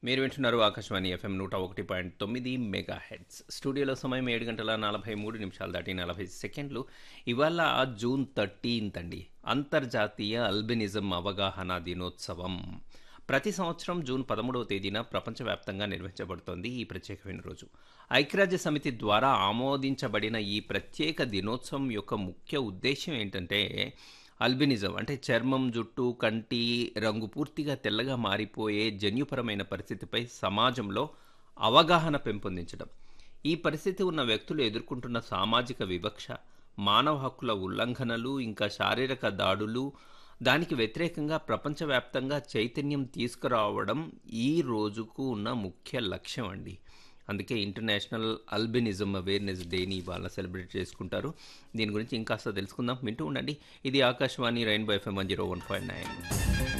మీరు వింటున్నారు ఆకాశవాణి ఎఫ్ఎం నూట ఒకటి పాయింట్ తొమ్మిది మెగా హెడ్స్ స్టూడియోలో సమయం ఏడు గంటల నలభై మూడు నిమిషాలు దాటి నలభై సెకండ్లు ఇవాళ జూన్ థర్టీన్త్ అండి అంతర్జాతీయ అల్బినిజం అవగాహన దినోత్సవం ప్రతి సంవత్సరం జూన్ పదమూడవ తేదీన ప్రపంచవ్యాప్తంగా నిర్వహించబడుతోంది ఈ ప్రత్యేకమైన రోజు ఐక్యరాజ్య సమితి ద్వారా ఆమోదించబడిన ఈ ప్రత్యేక దినోత్సవం యొక్క ముఖ్య ఉద్దేశం ఏంటంటే అల్బినిజం అంటే చర్మం జుట్టు కంటి రంగు పూర్తిగా తెల్లగా మారిపోయే జన్యుపరమైన పరిస్థితిపై సమాజంలో అవగాహన పెంపొందించడం ఈ పరిస్థితి ఉన్న వ్యక్తులు ఎదుర్కొంటున్న సామాజిక వివక్ష మానవ హక్కుల ఉల్లంఘనలు ఇంకా శారీరక దాడులు దానికి వ్యతిరేకంగా ప్రపంచవ్యాప్తంగా చైతన్యం తీసుకురావడం ఈ రోజుకు ఉన్న ముఖ్య లక్ష్యం అండి అందుకే ఇంటర్నేషనల్ అల్బినిజం అవేర్నెస్ డేని ఇవాళ సెలబ్రేట్ చేసుకుంటారు దీని గురించి ఇంకాస్త తెలుసుకుందాం వింటూ ఉండండి ఇది Akashvani rainbow FM one zero one point nine